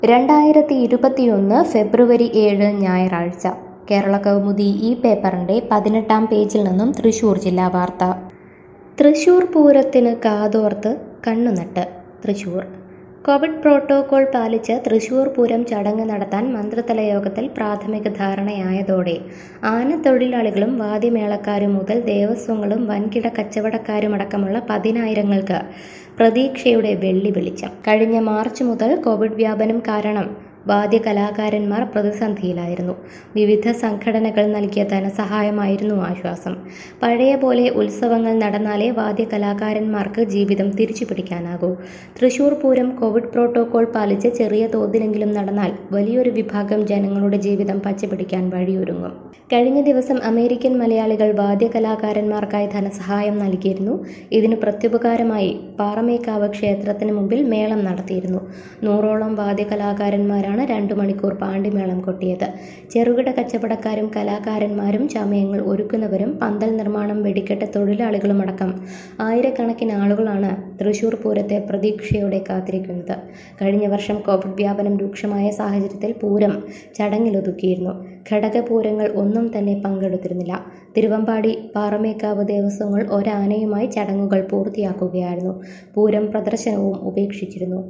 രണ്ടായിരത്തി ഇരുപത്തിയൊന്ന് ഫെബ്രുവരി ഏഴ് ഞായറാഴ്ച കേരള കൗമുദി ഈ പേപ്പറിൻ്റെ പതിനെട്ടാം പേജിൽ നിന്നും തൃശൂർ ജില്ലാ വാർത്ത തൃശൂർ പൂരത്തിന് കാതോർത്ത് കണ്ണുനട്ട് തൃശൂർ കോവിഡ് പ്രോട്ടോകോൾ പാലിച്ച് തൃശൂർ പൂരം ചടങ്ങ് നടത്താൻ മന്ത്രിതല യോഗത്തിൽ പ്രാഥമിക ധാരണയായതോടെ ആനത്തൊഴിലാളികളും വാദ്യമേളക്കാരും മുതൽ ദേവസ്വങ്ങളും വൻകിട കച്ചവടക്കാരുമടക്കമുള്ള പതിനായിരങ്ങൾക്ക് പ്രതീക്ഷയുടെ വെള്ളി വെളിച്ചം കഴിഞ്ഞ മാർച്ച് മുതൽ കോവിഡ് വ്യാപനം കാരണം വാദ്യ കലാകാരന്മാർ പ്രതിസന്ധിയിലായിരുന്നു വിവിധ സംഘടനകൾ നൽകിയ ധനസഹായമായിരുന്നു ആശ്വാസം പഴയ പോലെ ഉത്സവങ്ങൾ നടന്നാലേ വാദ്യ കലാകാരന്മാർക്ക് ജീവിതം തിരിച്ചു പിടിക്കാനാകൂ തൃശൂർ പൂരം കോവിഡ് പ്രോട്ടോകോൾ പാലിച്ച് ചെറിയ തോതിലെങ്കിലും നടന്നാൽ വലിയൊരു വിഭാഗം ജനങ്ങളുടെ ജീവിതം പച്ചപിടിക്കാൻ വഴിയൊരുങ്ങും കഴിഞ്ഞ ദിവസം അമേരിക്കൻ മലയാളികൾ വാദ്യ കലാകാരന്മാർക്കായി ധനസഹായം നൽകിയിരുന്നു ഇതിന് പ്രത്യുപകാരമായി പാറമേക്കാവ് ക്ഷേത്രത്തിന് മുമ്പിൽ മേളം നടത്തിയിരുന്നു നൂറോളം വാദ്യ കലാകാരന്മാരാണ് രണ്ടു മണിക്കൂർ പാണ്ടിമേളം കൊട്ടിയത് ചെറുകിട കച്ചവടക്കാരും കലാകാരന്മാരും ചമയങ്ങൾ ഒരുക്കുന്നവരും പന്തൽ നിർമ്മാണം വെടിക്കെട്ട് തൊഴിലാളികളും അടക്കം ആയിരക്കണക്കിന് ആളുകളാണ് തൃശൂർ പൂരത്തെ പ്രതീക്ഷയോടെ കാത്തിരിക്കുന്നത് കഴിഞ്ഞ വർഷം കോവിഡ് വ്യാപനം രൂക്ഷമായ സാഹചര്യത്തിൽ പൂരം ചടങ്ങിലൊതുക്കിയിരുന്നു ഘടകപൂരങ്ങൾ ഒന്നും തന്നെ പങ്കെടുത്തിരുന്നില്ല തിരുവമ്പാടി പാറമേക്കാവ് ദേവസ്വങ്ങൾ ഒരാനയുമായി ചടങ്ങുകൾ പൂർത്തിയാക്കുകയായിരുന്നു പൂരം പ്രദർശനവും ഉപേക്ഷിച്ചിരുന്നു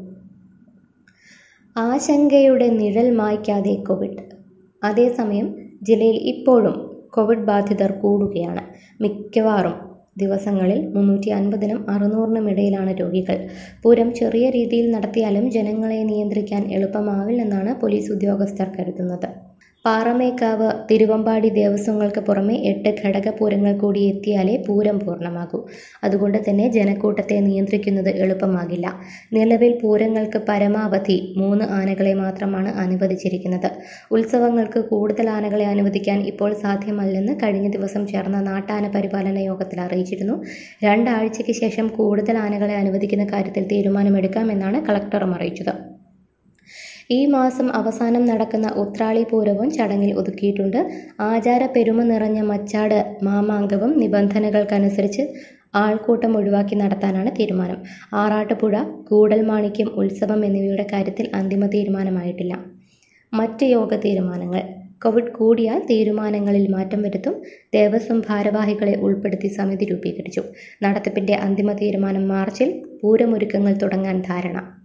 ആശങ്കയുടെ നിഴൽ മായ്ക്കാതെ കോവിഡ് അതേസമയം ജില്ലയിൽ ഇപ്പോഴും കോവിഡ് ബാധിതർ കൂടുകയാണ് മിക്കവാറും ദിവസങ്ങളിൽ മുന്നൂറ്റി അൻപതിനും അറുന്നൂറിനും ഇടയിലാണ് രോഗികൾ പൂരം ചെറിയ രീതിയിൽ നടത്തിയാലും ജനങ്ങളെ നിയന്ത്രിക്കാൻ എളുപ്പമാവില്ലെന്നാണ് പോലീസ് ഉദ്യോഗസ്ഥർ കരുതുന്നത് പാറമേക്കാവ് തിരുവമ്പാടി ദേവസ്വങ്ങൾക്ക് പുറമെ എട്ട് ഘടകപൂരങ്ങൾ കൂടി എത്തിയാലേ പൂരം പൂർണ്ണമാകൂ അതുകൊണ്ട് തന്നെ ജനക്കൂട്ടത്തെ നിയന്ത്രിക്കുന്നത് എളുപ്പമാകില്ല നിലവിൽ പൂരങ്ങൾക്ക് പരമാവധി മൂന്ന് ആനകളെ മാത്രമാണ് അനുവദിച്ചിരിക്കുന്നത് ഉത്സവങ്ങൾക്ക് കൂടുതൽ ആനകളെ അനുവദിക്കാൻ ഇപ്പോൾ സാധ്യമല്ലെന്ന് കഴിഞ്ഞ ദിവസം ചേർന്ന നാട്ടാന പരിപാലന യോഗത്തിൽ അറിയിച്ചിരുന്നു രണ്ടാഴ്ചയ്ക്ക് ശേഷം കൂടുതൽ ആനകളെ അനുവദിക്കുന്ന കാര്യത്തിൽ തീരുമാനമെടുക്കാമെന്നാണ് കളക്ടറും അറിയിച്ചത് ഈ മാസം അവസാനം നടക്കുന്ന ഉത്രാളി പൂരവും ചടങ്ങിൽ ഒതുക്കിയിട്ടുണ്ട് ആചാര പെരുമ നിറഞ്ഞ മച്ചാട് മാമാങ്കവും നിബന്ധനകൾക്കനുസരിച്ച് ആൾക്കൂട്ടം ഒഴിവാക്കി നടത്താനാണ് തീരുമാനം ആറാട്ടുപുഴ കൂടൽമാണിക്യം ഉത്സവം എന്നിവയുടെ കാര്യത്തിൽ അന്തിമ തീരുമാനമായിട്ടില്ല മറ്റ് യോഗ തീരുമാനങ്ങൾ കോവിഡ് കൂടിയാൽ തീരുമാനങ്ങളിൽ മാറ്റം വരുത്തും ദേവസ്വം ഭാരവാഹികളെ ഉൾപ്പെടുത്തി സമിതി രൂപീകരിച്ചു നടത്തിപ്പിന്റെ അന്തിമ തീരുമാനം മാർച്ചിൽ പൂരമൊരുക്കങ്ങൾ തുടങ്ങാൻ ധാരണ